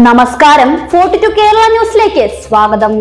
നമസ്കാരം forty to Kerala ന്യൂസിലേക്ക് സ്വാഗതം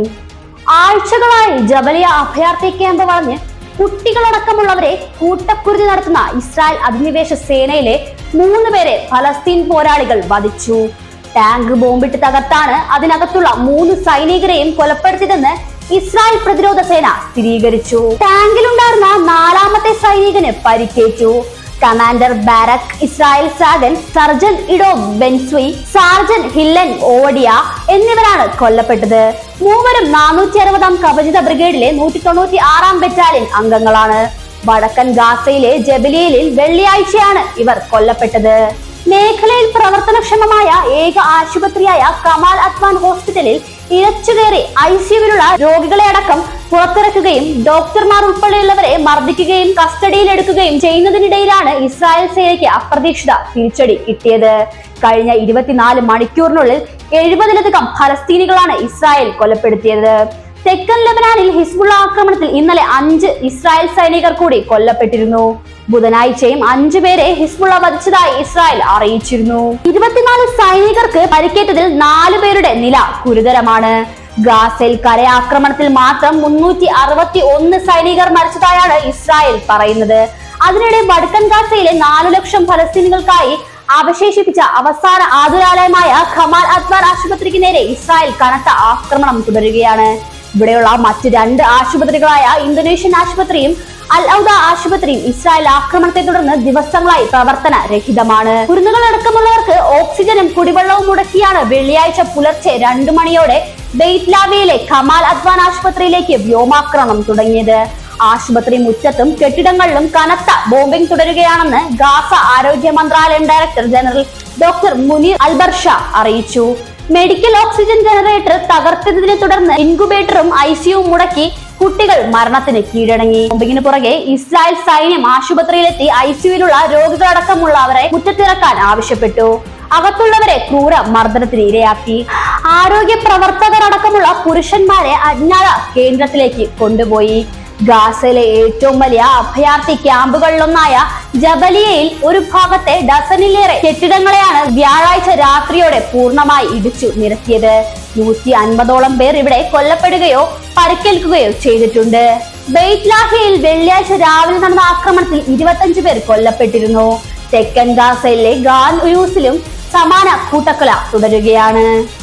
ആഴ്ചകളായി ജബലിയ അഭയാർത്ഥി ക്യാമ്പ് വളഞ്ഞ് കുട്ടികളടക്കമുള്ളവരെ കൂട്ടക്കുരുതി നടത്തുന്ന ഇസ്രായേൽ അധിനിവേശ സേനയിലെ മൂന്ന് പേരെ ഫലസ്തീൻ പോരാളികൾ വധിച്ചു ടാങ്ക് ബോംബിട്ട് തകർത്താണ് അതിനകത്തുള്ള മൂന്ന് സൈനികരെയും കൊലപ്പെടുത്തിയതെന്ന് ഇസ്രായേൽ പ്രതിരോധ സേന സ്ഥിരീകരിച്ചു ടാങ്കിലുണ്ടായിരുന്ന നാലാമത്തെ സൈനികന് പരിക്കേറ്റു commander Barak Israel Sagan sergeant Ido Ben Zvi sergeant Hillel Ovadia എന്നിവരാണ് കൊല്ലപ്പെട്ടത് മൂവരും നാനൂറ്റി അറുപതാം കവചിത ബ്രിഗേഡിലെ നൂറ്റി തൊണ്ണൂറ്റി ആറാം ബറ്റാലിയൻ അംഗങ്ങളാണ് വടക്കൻ ഗാസയിലെ ജബലിയലിൽ വെള്ളിയാഴ്ചയാണ് ഇവർ കൊല്ലപ്പെട്ടത് മേഖലയിൽ പ്രവർത്തനക്ഷമമായ ഏക ആശുപത്രിയായ കമാൽ അത്വാൻ ഹോസ്പിറ്റലിൽ ഇഴച്ചുകയറി ഐ സിയുവിലുള്ള രോഗികളെ അടക്കം പുറത്തിറക്കുകയും ഡോക്ടർമാർ ഉൾപ്പെടെയുള്ളവരെ മർദ്ദിക്കുകയും കസ്റ്റഡിയിലെടുക്കുകയും ചെയ്യുന്നതിനിടയിലാണ് ഇസ്രായേൽ സേനയ്ക്ക് അപ്രതീക്ഷിത തിരിച്ചടി കിട്ടിയത് കഴിഞ്ഞ ഇരുപത്തിനാല് മണിക്കൂറിനുള്ളിൽ എഴുപതിലധികം ഫലസ്തീനികളാണ് ഇസ്രായേൽ കൊലപ്പെടുത്തിയത് തെക്കൻ ലബനാനിൽ ഹിസ്ബുള്ള ആക്രമണത്തിൽ ഇന്നലെ അഞ്ച് ഇസ്രായേൽ സൈനികർ കൂടി കൊല്ലപ്പെട്ടിരുന്നു ബുധനാഴ്ചയും അഞ്ചു പേരെ ഹിസ്ബുള്ള വധിച്ചതായി ഇസ്രായേൽ അറിയിച്ചിരുന്നു ഇരുപത്തിനാല് സൈനികർക്ക് പരിക്കേറ്റതിൽ നാലു പേരുടെ നില ഗുരുതരമാണ് ഗാസയിൽ കരയാക്രമണത്തിൽ മാത്രം മുന്നൂറ്റി അറുപത്തി ഒന്ന് സൈനികർ മരിച്ചതായാണ് ഇസ്രായേൽ പറയുന്നത് അതിനിടെ വടക്കൻ ഗാസയിലെ നാലു ലക്ഷം ഫലസ്തീനികൾക്കായി അവശേഷിപ്പിച്ച അവസാന ആതുരാലയമായ ഖമാൽ അത്വാർ ആശുപത്രിക്ക് നേരെ ഇസ്രായേൽ കനത്ത ആക്രമണം തുടരുകയാണ് ഇവിടെയുള്ള മറ്റ് രണ്ട് ആശുപത്രികളായ ഇന്തോനേഷ്യൻ ആശുപത്രിയും അൽ ഔദ ആശുപത്രിയും ഇസ്രായേൽ ആക്രമണത്തെ തുടർന്ന് ദിവസങ്ങളായി പ്രവർത്തന രഹിതമാണ് കുരുന്നുകൾ അടക്കമുള്ളവർക്ക് ഓക്സിജനും കുടിവെള്ളവും മുടക്കിയാണ് വെള്ളിയാഴ്ച പുലർച്ചെ രണ്ടു മണിയോടെ ബെയ്റ്റ്ലാവിയിലെ ഖമാൽ അദ്വാൻ ആശുപത്രിയിലേക്ക് വ്യോമാക്രമണം തുടങ്ങിയത് ആശുപത്രി മുറ്റത്തും കെട്ടിടങ്ങളിലും കനത്ത ബോംബിംഗ് തുടരുകയാണെന്ന് ഗാസ ആരോഗ്യ മന്ത്രാലയം director general doctor Munir Al Bursh അറിയിച്ചു മെഡിക്കൽ ഓക്സിജൻ ജനറേറ്റർ തകർത്തതിനെ തുടർന്ന് ഇൻകുബേറ്ററും ഐസിയുവും മുടക്കി കുട്ടികൾ മരണത്തിന് കീഴടങ്ങി ബോംബിങ്ങിന് പുറകെ ഇസ്രായേൽ സൈന്യം ആശുപത്രിയിലെത്തി ഐസിയുവിലുള്ള രോഗികളടക്കമുള്ളവരെ മുറ്റത്തിറക്കാൻ ആവശ്യപ്പെട്ടു അകത്തുള്ളവരെ ക്രൂര മർദ്ദനത്തിന് ഇരയാക്കി ആരോഗ്യ പ്രവർത്തകരടക്കമുള്ള പുരുഷന്മാരെ അജ്ഞാത കേന്ദ്രത്തിലേക്ക് കൊണ്ടുപോയി ഗാസയിലെ ഏറ്റവും വലിയ അഭയാർത്ഥി ക്യാമ്പുകളിലൊന്നായ ജബലിയയിൽ ഒരു ഭാഗത്തെ ഡസനിലേറെ കെട്ടിടങ്ങളെയാണ് വ്യാഴാഴ്ച രാത്രിയോടെ പൂർണ്ണമായി ഇടിച്ചു നിരത്തിയത് നൂറ്റി അൻപതോളം പേർ ഇവിടെ കൊല്ലപ്പെടുകയോ പരിക്കേൽക്കുകയോ ചെയ്തിട്ടുണ്ട് ബെയ്റ്റ്ലാഹിയിൽ വെള്ളിയാഴ്ച രാവിലെ നടന്ന ആക്രമണത്തിൽ ഇരുപത്തഞ്ച് പേർ കൊല്ലപ്പെട്ടിരുന്നു തെക്കൻ ഗാസയിലെ ഗാൻ യൂസിലും സമാന കൂട്ടക്കൊല തുടരുകയാണ്